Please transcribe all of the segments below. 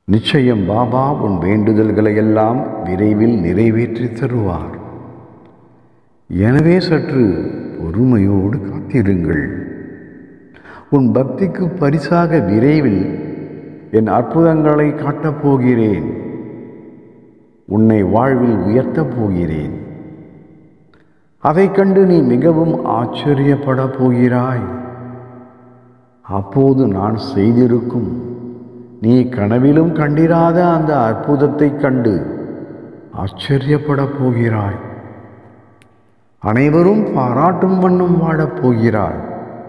நிச்சயம் பாபா உன் வேண்டுதல்களை எல்லாம் விரைவில் நிறைவேற்றி தருவார் எனவே சற்று பொறுமையோடு காத்திருங்கள் உன் பக்திக்கு பரிசாக விரைவில் என் அற்புதங்களை காட்டப் போகிறேன் உன்னை வாழ்வில் உயர்த்தப் போகிறேன் அதைக் கண்டு நீ மிகவும் ஆச்சரியப்பட போகிறாய் அப்போது நான் செய்திருக்கும் நீ கனவிலும் கண்டிராத அந்த அற்புதத்தைக் கண்டு ஆச்சரியப்பட போகிறாய் அனைவரும் பாராட்டும் வண்ணம் வாழப் போகிறாய்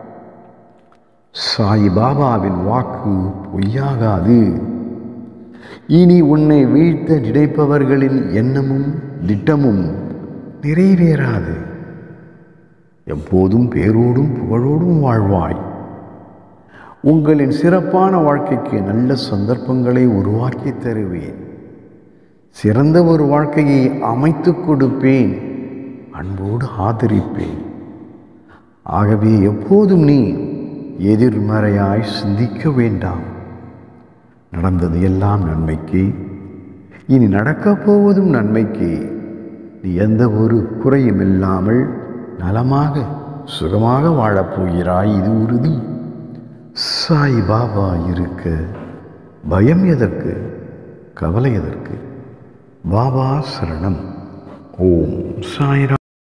சாய் பாபாவின் வாக்கு பொய்யாகாது இனி உன்னை வீழ்த்த நினைப்பவர்களின் எண்ணமும் திட்டமும் நிறைவேறாது எப்போதும் பேரோடும் புகழோடும் வாழ்வாய் உங்களின் சிறப்பான வாழ்க்கைக்கு நல்ல சந்தர்ப்பங்களை உருவாக்கி தருவேன் சிறந்த ஒரு வாழ்க்கையை அமைத்து கொடுப்பேன் அன்போடு ஆதரிப்பேன் ஆகவே எப்போதும் நீ எதிர்மறையாய் சிந்திக்க வேண்டாம் நடந்தது எல்லாம் நன்மைக்கு இனி நடக்கப் போவதும் நன்மைக்கு நீ எந்த ஒரு குறையும் இல்லாமல் நலமாக சுகமாக வாழப்போகிறாய் இது உறுதி சாய் பாபா இருக்க பயம் எதற்கு கவலை எதற்கு பாபா சரணம் ஓம் சாய்ரா